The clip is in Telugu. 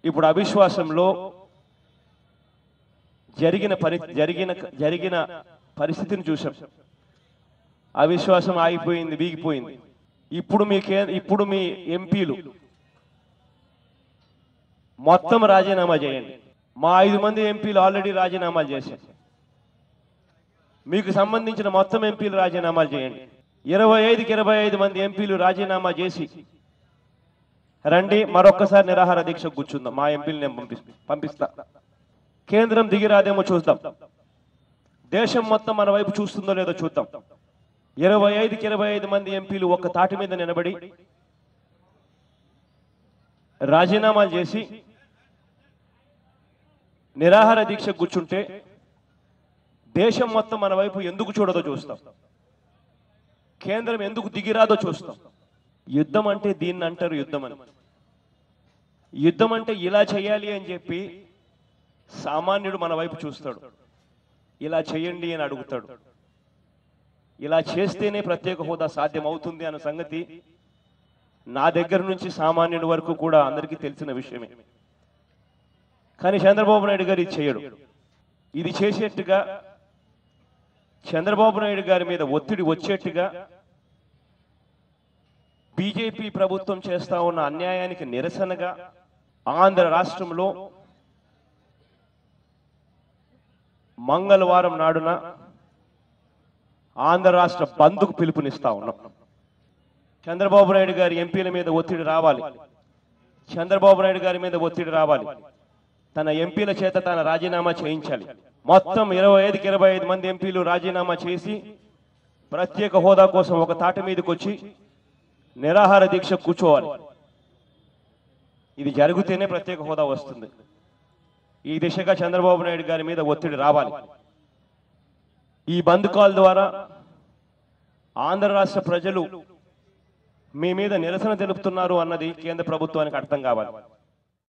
ఇప్పుడు అవిశ్వాసంలో జరిగిన పరి జరిగిన జరిగిన పరిస్థితిని చూసాం అవిశ్వాసం ఆగిపోయింది వీగిపోయింది ఇప్పుడు మీ కే ఇప్పుడు మీ ఎంపీలు మొత్తం రాజీనామా చేయండి మా ఐదు మంది ఎంపీలు ఆల్రెడీ రాజీనామాలు చేశారు మీకు సంబంధించిన మొత్తం ఎంపీలు రాజీనామాలు చేయండి ఇరవై ఐదుకి ఇరవై ఐదు మంది ఎంపీలు రాజీనామా చేసి రండి మరొక్కసారి నిరాహార దీక్ష కూర్చుందాం మా ఎంపీలు నేను పంపి పంపిస్తా కేంద్రం దిగిరాదేమో చూద్దాం దేశం మొత్తం మన వైపు చూస్తుందో లేదో చూద్దాం ఇరవై ఐదుకి ఇరవై ఐదు మంది ఎంపీలు ఒక్క తాటి మీద నిలబడి రాజీనామాలు చేసి నిరాహార దీక్ష కూర్చుంటే దేశం మొత్తం మన వైపు ఎందుకు చూడదో చూస్తాం కేంద్రం ఎందుకు దిగిరాదో చూస్తాం యుద్ధం అంటే దీన్ని అంటారు యుద్ధం అని యుద్ధం అంటే ఇలా చేయాలి అని చెప్పి సామాన్యుడు మన వైపు చూస్తాడు ఇలా చేయండి అని అడుగుతాడు ఇలా చేస్తేనే ప్రత్యేక హోదా సాధ్యం అవుతుంది అన్న సంగతి నా దగ్గర నుంచి సామాన్యుడి వరకు కూడా అందరికీ తెలిసిన విషయమే కానీ చంద్రబాబు నాయుడు గారు ఇది చేయడు ఇది చేసేట్టుగా చంద్రబాబు నాయుడు గారి మీద ఒత్తిడి వచ్చేట్టుగా బీజేపీ ప్రభుత్వం చేస్తా ఉన్న అన్యాయానికి నిరసనగా ఆంధ్ర రాష్ట్రంలో మంగళవారం నాడున ఆంధ్ర రాష్ట్ర బంద్కు పిలుపునిస్తా ఉన్నాం చంద్రబాబు నాయుడు గారి ఎంపీల మీద ఒత్తిడి రావాలి చంద్రబాబు నాయుడు గారి మీద ఒత్తిడి రావాలి తన ఎంపీల చేత తన రాజీనామా చేయించాలి మొత్తం ఇరవై ఐదుకి ఇరవై ఐదు మంది ఎంపీలు రాజీనామా చేసి ప్రత్యేక హోదా కోసం ఒక తాటి మీదకి వచ్చి నిరాహార దీక్ష కూర్చోవాలి ఇది జరిగితేనే ప్రత్యేక హోదా వస్తుంది ఈ దిశగా చంద్రబాబు నాయుడు గారి మీద ఒత్తిడి రావాలి ఈ బంద్ కాల్ ద్వారా ఆంధ్ర రాష్ట్ర ప్రజలు మీ మీద నిరసన తెలుపుతున్నారు అన్నది కేంద్ర ప్రభుత్వానికి అర్థం కావాలి